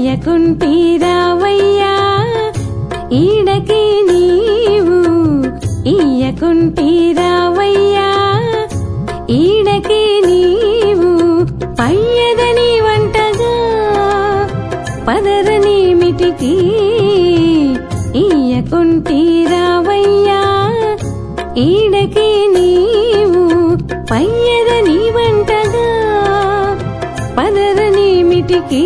ఇయ్యకుంటీరావయ్యా ఈడకి నీవు ఇయ్యకుంటీరావయ్యా ఈడకి నీవు పయ్యదని వంటగా పదరని మిటికి ఇయ్యకుంటీరావయ్యా ఈడకి నీవు పయ్యదని వంటగా పదరని మిటికి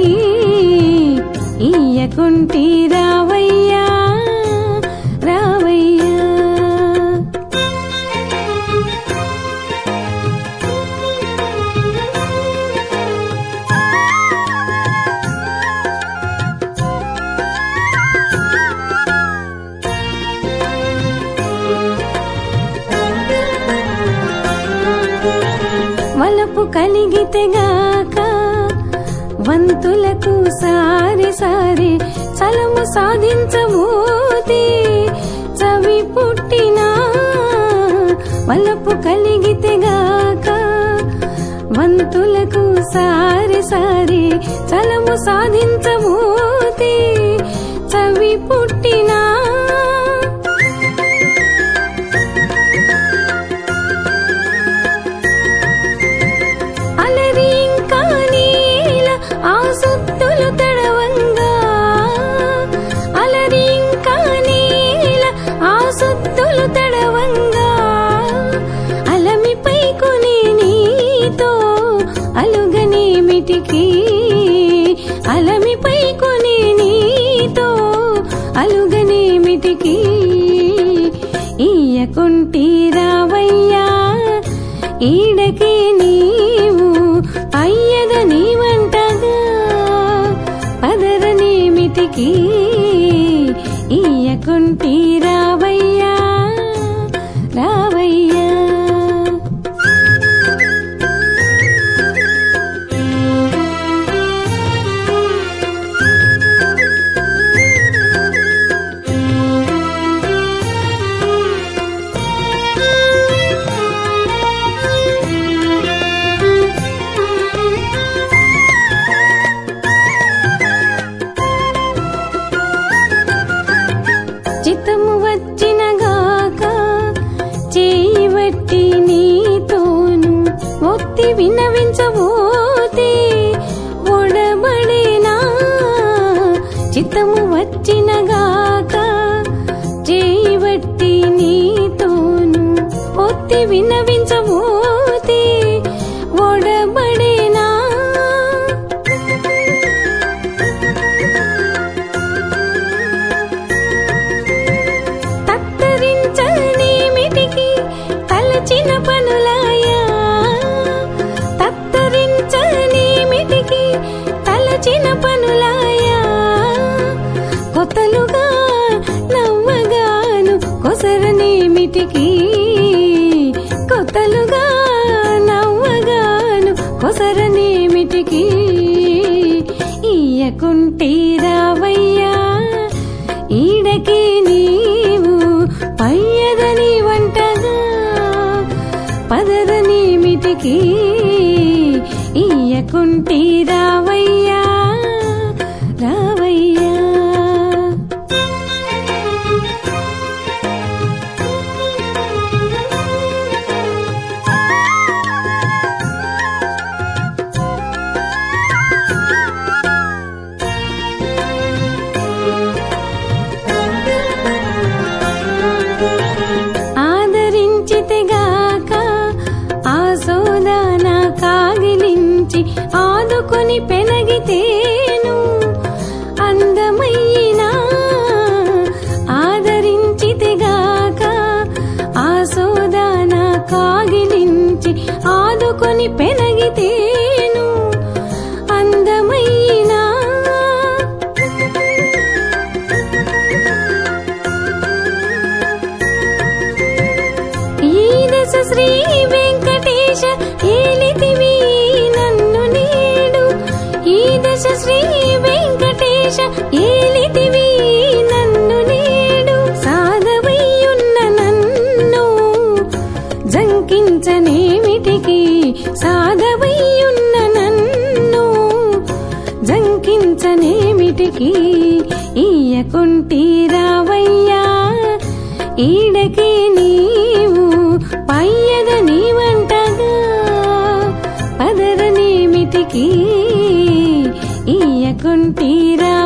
ఇయ్యకుంటీరావయ్యా రావయ్యా వలపు కలిగితేగాక వంతులకు సారి సారి చలము సాధించబోతే చవి పుట్టినా వలపు కలిగితేగాక వంతులకు సారి సారి చలము సాధించబోతే చవి పుట్టినా అలరి ఇంకా నీల ఆ సుత్తులు తడవంగా అలరి ఇంకా నీల ఆ సుత్తులు తడవంగా అలమిపై కొని నీతో అలుగనేమిటికి అలమిపై కొని నీతో అలుగనేమిటికి ఇయ్యకుంటీరావయ్యా ఈడకి నీవు అయ్యద నీవంటగా పదరనేమిటికి ఇయ్యకుంటీరావయ్యా రావయ్యా చిత్తము వచ్చినగాక చేయి వట్టి నీతోను ఒత్తి వినవించబోతే ఒడబడేనా చిత్తము వచ్చినగాక చేయి వట్టి నీతోను ఒత్తి వినవించబోతే ఒడబడేనా తత్తరించనేమిటికి తలచిన పనులాయా తత్తరించనేమిటికి తలచిన పనులాయా కొత్తలుగా నవ్వగాను కొసరనేమిటికి కొత్తలుగా నవ్వగాను కొసరనేమిటికి ఇయ్యకుంటీరావయ్యా ఈడకి నీవు పయ్యదని వంటగా పదరనేమిటికి ఇయ్యకుంటీరావయ్యా రావయ్యా ఆదరించితేగాక ఆ సోదాన కాగిలించి ఆదుకొని పెనగితేను అందమయ్యినా ఆదరించితేగాక ఆ సోదాన కాగిలించి ఆదుకొని పెనగితేను అందమయ్యినా ఈ దశ శ్రీ వెంకటేశ ఏలితివి నన్ను నేడు ఈ దశ శ్రీ వెంకటేశ ఏలితివి నన్ను నేడు సాధవయ్యున్న నన్ను జంకించనేమిటికి సాధవయ్యున్న నన్ను జంకించనేమిటికి ఏమిటికి ఇయ్యకుంటీరావయ్యా ఈడకి నీవు పయ్యద నీవంటగా పదరనేమిటికి ఇయ్యకుంటీరా